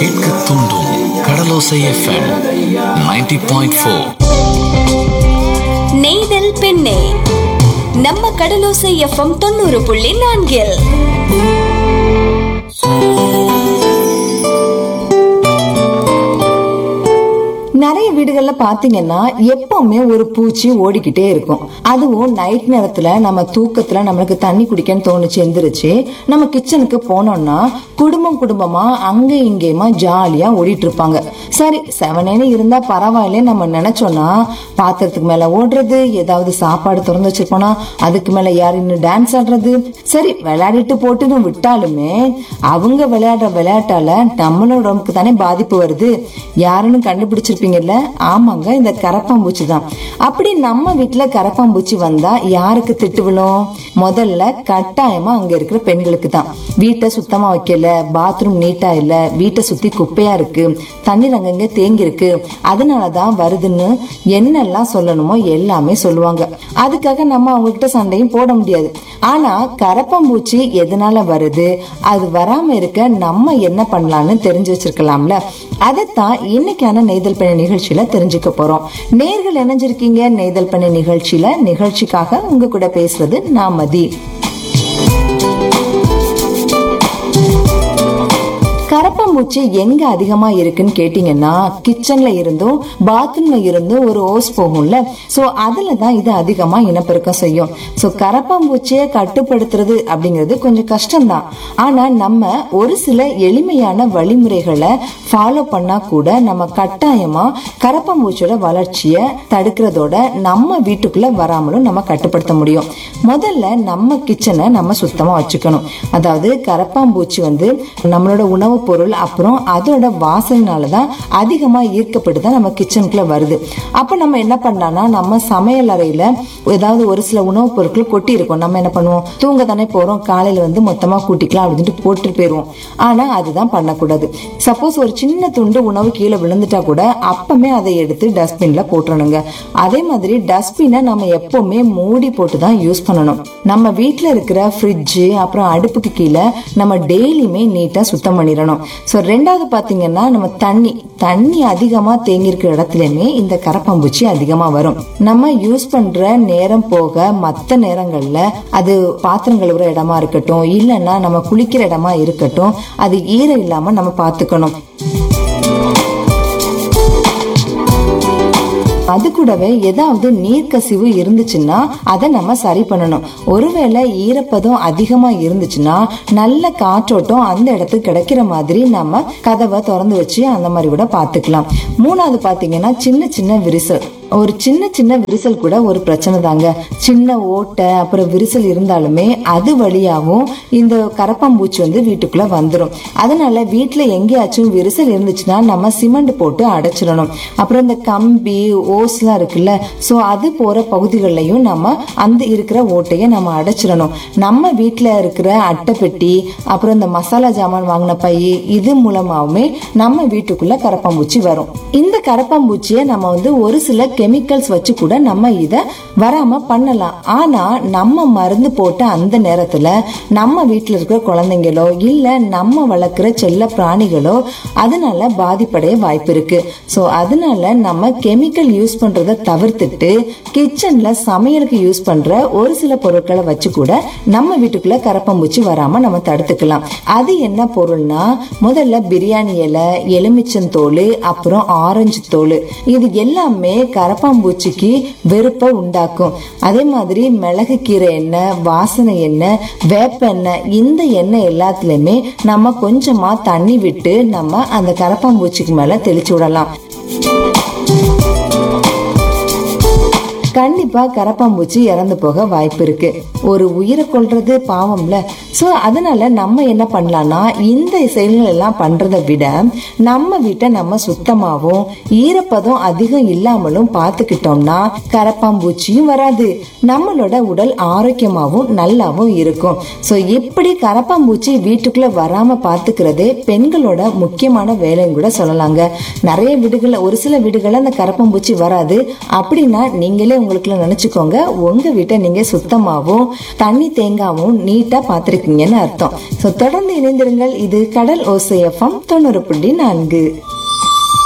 கேட்க தூண்டும் கடலோசை FM 90.4 point four நெய்தல் பெண்ணே நம்ம கடலோசை எஃப்எம் தொண்ணூறு புள்ளி நான்கில் நிறைய வீடுகள்ல பாத்தீங்கன்னா எப்பவுமே ஒரு பூச்சி ஓடிக்கிட்டே இருக்கும் அதுவும் நைட் நேரத்துல நம்ம தூக்கத்துல நம்மளுக்கு தண்ணி குடிக்கன்னு தோணுச்சு எந்திரிச்சு நம்ம கிச்சனுக்கு போனோம்னா குடும்பம் குடும்பமா அங்க இங்கேயுமா ஜாலியா ஓடிட்டு இருப்பாங்க சரி செவனேன்னு இருந்தா பரவாயில்ல நம்ம நினைச்சோம்னா பாத்திரத்துக்கு மேல ஓடுறது ஏதாவது சாப்பாடு திறந்து வச்சிருப்போனா அதுக்கு மேல யார் இன்னும் டான்ஸ் ஆடுறது சரி விளையாடிட்டு போட்டுன்னு விட்டாலுமே அவங்க விளையாடுற விளையாட்டால நம்மளோட உடம்புக்கு தானே பாதிப்பு வருது யாருன்னு கண்டுபிடிச்சிருப்பீங்கல்ல ஆமாங்க இந்த கரப்பாம்பூச்சி தான் அப்படி நம்ம வீட்டுல கரப்பாம்பூச்சி வந்தா யாருக்கு திட்டு விழும் முதல்ல கட்டாயமா அங்க இருக்கிற பெண்களுக்கு தான் வீட்டை சுத்தமா வைக்கல பாத்ரூம் நீட்டா இல்ல வீட்டை சுத்தி குப்பையா இருக்கு தண்ணீர் அங்கங்க தேங்கி இருக்கு அதனாலதான் வருதுன்னு என்னெல்லாம் சொல்லணுமோ எல்லாமே சொல்லுவாங்க அதுக்காக நம்ம அவங்க கிட்ட சண்டையும் போட முடியாது ஆனா கரப்பாம்பூச்சி எதனால வருது அது வராம இருக்க நம்ம என்ன பண்ணலாம்னு தெரிஞ்சு வச்சிருக்கலாம்ல அதைத்தான் இன்னைக்கான நெய்தல் பண்ண நிகழ்ச்சியில தெரிஞ்சுக்க போறோம் நேர்கள் இணைஞ்சிருக்கீங்க நெய்தல் பண்ண நிகழ்ச்சியில நிகழ்ச்சிக்காக உங்க கூட பேசுறது நான் மதி கரப்பாம்பூச்சி எங்க அதிகமா இருக்குன்னு கேட்டீங்கன்னா கிச்சன்ல இருந்தும் பாத்ரூம்ல இருந்தும் ஒரு ஓஸ் போகும்ல சோ அதுல தான் இது அதிகமா இனப்பெருக்கம் செய்யும் சோ கரப்பாம்பூச்சியை கட்டுப்படுத்துறது அப்படிங்கிறது கொஞ்சம் கஷ்டம்தான் ஆனா நம்ம ஒரு சில எளிமையான வழிமுறைகளை ஃபாலோ பண்ணா கூட நம்ம கட்டாயமா கரப்பாம்பூச்சியோட வளர்ச்சியை தடுக்கிறதோட நம்ம வீட்டுக்குள்ள வராமலும் நம்ம கட்டுப்படுத்த முடியும் முதல்ல நம்ம கிச்சனை நம்ம சுத்தமா வச்சுக்கணும் அதாவது கரப்பாம்பூச்சி வந்து நம்மளோட உணவுப் பொருள் அப்புறம் அதோட வாசனைனால தான் அதிகமா ஈர்க்கப்பட்டு தான் நம்ம கிச்சனுக்குள்ள வருது அப்ப நம்ம என்ன பண்ணலாம்னா நம்ம சமையல் அறையில ஏதாவது ஒரு சில உணவுப் பொருட்கள் கொட்டி இருக்கும் நம்ம என்ன பண்ணுவோம் தூங்க தானே போறோம் காலையில வந்து மொத்தமா கூட்டிக்கலாம் அப்படின்ட்டு போட்டு போயிருவோம் ஆனா அதுதான் பண்ணக்கூடாது சப்போஸ் ஒரு சின்ன துண்டு உணவு கீழே விழுந்துட்டா கூட அப்பமே அதை எடுத்து டஸ்ட்பின்ல போட்டுறணுங்க அதே மாதிரி டஸ்ட்பினை நம்ம எப்பவுமே மூடி போட்டு தான் யூஸ் பண்ணணும் நம்ம வீட்ல இருக்கிற ஃப்ரிட்ஜ் அப்புறம் அடுப்புக்கு கீழே நம்ம டெய்லியுமே நீட்டா சுத்தம் பண்ணிடணும் ஸோ ரெண்டாவது பாத்தீங்கன்னா நம்ம தண்ணி தண்ணி அதிகமா தேங்கி இருக்கிற இடத்துலயுமே இந்த கரப்பாம்பூச்சி அதிகமா வரும் நம்ம யூஸ் பண்ற நேரம் போக மத்த நேரங்கள்ல அது பாத்திரம் கழுவுற இடமா இருக்கட்டும் இல்லைன்னா நம்ம குளிக்கிற இடமா இருக்கட்டும் அது ஈரம் இல்லாம நம்ம பாத்துக்கணும் அது கூடவே ஏதாவது நீர்க்கசிவு இருந்துச்சுன்னா அதை நம்ம சரி பண்ணணும் ஒருவேளை ஈரப்பதம் அதிகமா இருந்துச்சுன்னா நல்ல காற்றோட்டம் அந்த இடத்துக்கு கிடைக்கிற மாதிரி நம்ம கதவை திறந்து வச்சு அந்த மாதிரி கூட பார்த்துக்கலாம் மூணாவது பாத்தீங்கன்னா சின்ன சின்ன விரிசல் ஒரு சின்ன சின்ன விரிசல் கூட ஒரு பிரச்சனை தாங்க சின்ன ஓட்டை அப்புறம் விரிசல் இருந்தாலுமே அது வழியாகவும் இந்த கரப்பாம்பூச்சி வந்து வீட்டுக்குள்ள வந்துடும் அதனால வீட்டுல எங்கேயாச்சும் விரிசல் இருந்துச்சுன்னா நம்ம சிமெண்ட் போட்டு அடைச்சிடணும் அப்புறம் இந்த கம்பி ஓஸ்லாம் இருக்குல்ல ஸோ அது போற பகுதிகளிலையும் நம்ம அந்த இருக்கிற ஓட்டையை நம்ம அடைச்சிடணும் நம்ம வீட்டில் இருக்கிற அட்டைப்பெட்டி அப்புறம் இந்த மசாலா ஜாமான் வாங்கின பை இது மூலமாவுமே நம்ம வீட்டுக்குள்ள கரப்பாம்பூச்சி வரும் இந்த கரப்பாம்பூச்சியை நம்ம வந்து ஒரு சில கெமிக்கல்ஸ் வச்சு கூட நம்ம இத வராம பண்ணலாம் ஆனா நம்ம மருந்து போட்ட அந்த நேரத்துல நம்ம வீட்டுல இருக்கிற குழந்தைங்களோ இல்ல நம்ம வளர்க்குற செல்ல பிராணிகளோ அதனால பாதிப்படைய வாய்ப்பு இருக்கு ஸோ அதனால நம்ம கெமிக்கல் யூஸ் பண்றதை தவிர்த்துட்டு கிச்சன்ல சமையலுக்கு யூஸ் பண்ற ஒரு சில பொருட்களை வச்சு கூட நம்ம வீட்டுக்குள்ள கரப்பாம்பூச்சி வராம நம்ம தடுத்துக்கலாம் அது என்ன பொருள்னா முதல்ல பிரியாணி இலை எலுமிச்சந்தோல் அப்புறம் ஆரஞ்சு தோல் இது எல்லாமே கரப்பாம்பூச்சிக்கு வெறுப்பை உண்டாக்கும் அதே மாதிரி மிளகு கீரை எண்ணெய் வாசனை எண்ணெய் வேப்ப எண்ணெய் இந்த எண்ணெய் எல்லாத்துலயுமே நம்ம கொஞ்சமா தண்ணி விட்டு நம்ம அந்த கரப்பாம்பூச்சிக்கு மேல தெளிச்சு விடலாம் கண்டிப்பா கரப்பாம்பூச்சி இறந்து போக வாய்ப்பு இருக்கு ஒரு உயிரை கொல்றது பாவம்ல சோ அதனால நம்ம என்ன பண்ணலாம்னா இந்த செயல்கள் எல்லாம் பண்றதை விட நம்ம வீட்டை நம்ம சுத்தமாவும் ஈரப்பதம் அதிகம் இல்லாமலும் பார்த்துக்கிட்டோம்னா கரப்பாம்பூச்சியும் வராது நம்மளோட உடல் ஆரோக்கியமாவும் நல்லாவும் இருக்கும் சோ இப்படி கரப்பாம்பூச்சி வீட்டுக்குள்ள வராம பார்த்துக்கிறதே பெண்களோட முக்கியமான வேலைன்னு கூட சொல்லலாங்க நிறைய வீடுகள்ல ஒரு சில வீடுகள்ல அந்த கரப்பாம்பூச்சி வராது அப்படின்னா நீங்களே உங்களுக்குள்ள நினைச்சுக்கோங்க உங்க வீட்டை நீங்க சுத்தமாவும் தண்ணி தேங்காவும் நீட்டா பாத்திருக்கீங்கன்னு அர்த்தம் சோ தொடர்ந்து இணைந்திருங்கள் இது கடல் ஓசை எஃப்எம் தொண்ணூறு புள்ளி நான்கு